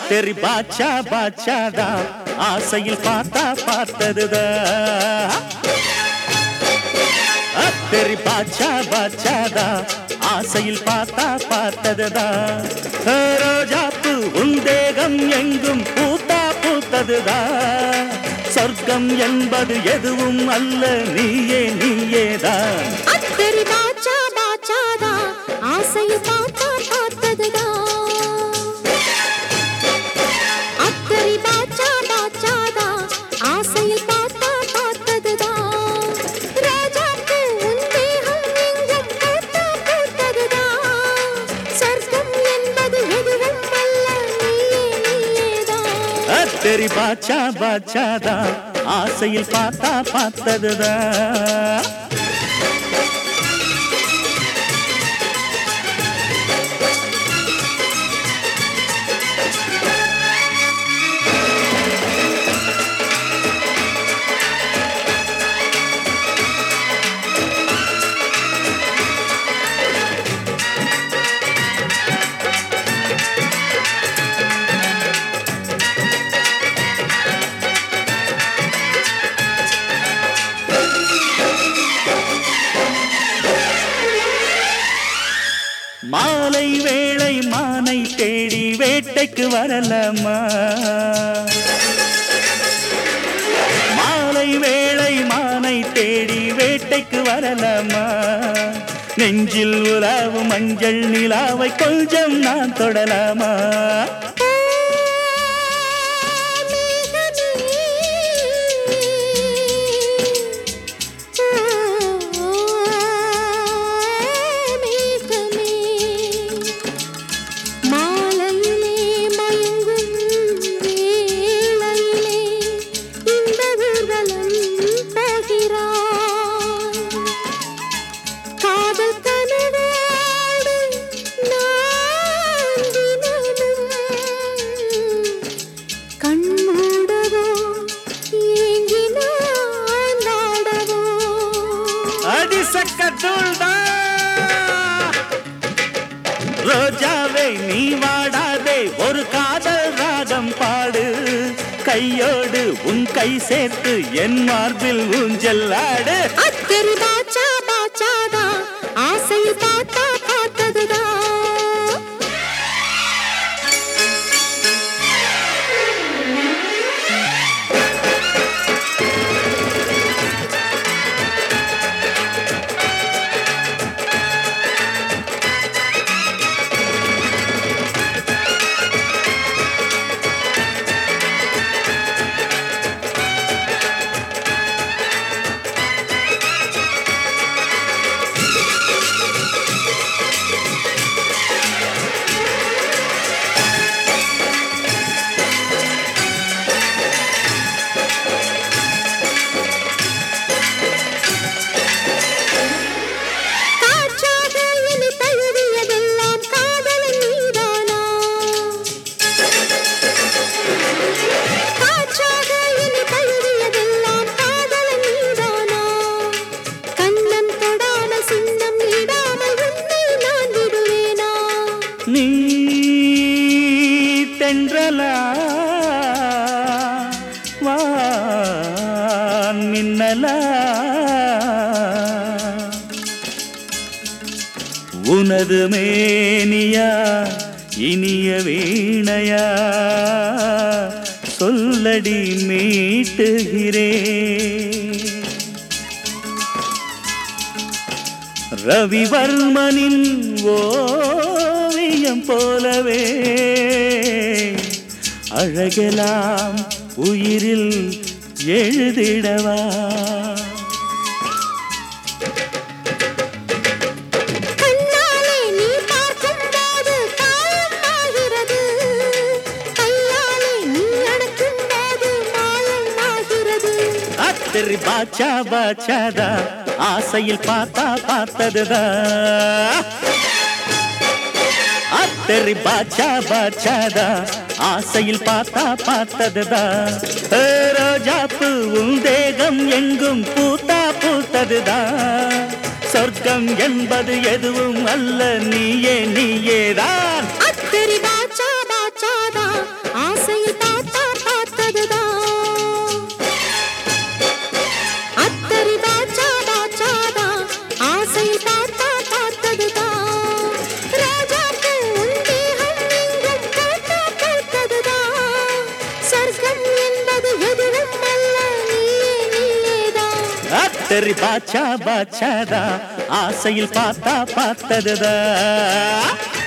அத்தரி பாச்சா பாச்சாதா ஆசையில் பார்த்தா பார்த்ததுதான் அத்தரி பாச்சா பாச்சாதா ஆசையில் பார்த்தா பார்த்ததுதா ரோஜாப்பு உன் தேகம் எங்கும் பூத்தா பூத்ததுதா சொர்க்கம் என்பது எதுவும் அல்ல நீயே நீயேதான் அத்தரி பாச்சா பாச்சாதா ஆசையை பார்த்தா பார்த்ததுதான் அத்தரி பாச்சா பாச்சாதா ஆசையை பார்த்தா பார்த்ததுதான் ராஜாக்கு உன் தேகம் எங்கும் பூத்தா பூத்ததுதான் சொர்க்கம் என்பது எதுவும் அல்ல நீயே நீயேதான் அத்தரி பாச்சா பாச்சாதா ஆசையில் பார்த்தா பார்த்ததுதான் மாலை வேளை மானை தேடி வேட்டைக்கு வரலாமா மாலை வேளை மானை தேடி வேட்டைக்கு வரலாமா நெஞ்சில் உலாவு மஞ்சள் நிலாவை கொஞ்சம் நான் தொடலாமா மாலையிலே மயங்கும் வேளையிலே இந்த ஊர்வலம் போகிறாய் காதல் கனவோடு நான் தினமும் கண்மூடவோ ஏங்கி நான் நாடவோ அடிசக்கத்துள்தா ரோஜாவே நீ வாடாதே ஒரு காதல் ராகம் பாடு கையோடு உன் கை சேர்த்து என் மார்பில் ஊஞ்சல் ஆடு அத்தரி பாச்சா பாச்சாதா ஆசையில் பார்த்தா பார்த்ததுதான் காற்றாக என்னை தழுவியதெல்லாம் காதலன் நீதானா காற்றாக என்னை தழுவியதெல்லாம் காதலன் நீதானா கண்ணம் தொடாமல் சின்னம் இடாமல் உன்னை நான் விடுவேனா நீ தென்றலா வான் மின்னலா உனது மேனியா இனிய வீணையா சொல்லடி மீட்டுகிறே ரவிவர்மனின் ஓவியம் போலவே அழகெல்லாம் உயிரில் எழுதிடவா கண்ணாலே நீ பார்க்கும்போது காயமாகிறது கையாலே நீ அணைக்கும்போது மாயமாகிறது அத்தரி பாச்சா பாச்சாதா ஆசையில் பார்த்தா பார்த்ததுதா அத்தரி பாச்சா பாச்சாதா ஆசையில் பார்த்தா பார்த்ததுதா ஏ, ரோஜாப்பு உன் தேகம் எங்கும் பூத்தா பூத்ததுதா சொர்க்கம் என்பது எதுவும் அல்ல நீயே நீயேதான் அத்தரி பாச்சா பாச்சாதா அத்தரி பாச்சா பாச்சாதா ஆசையில் பார்த்தா பார்த்ததுதா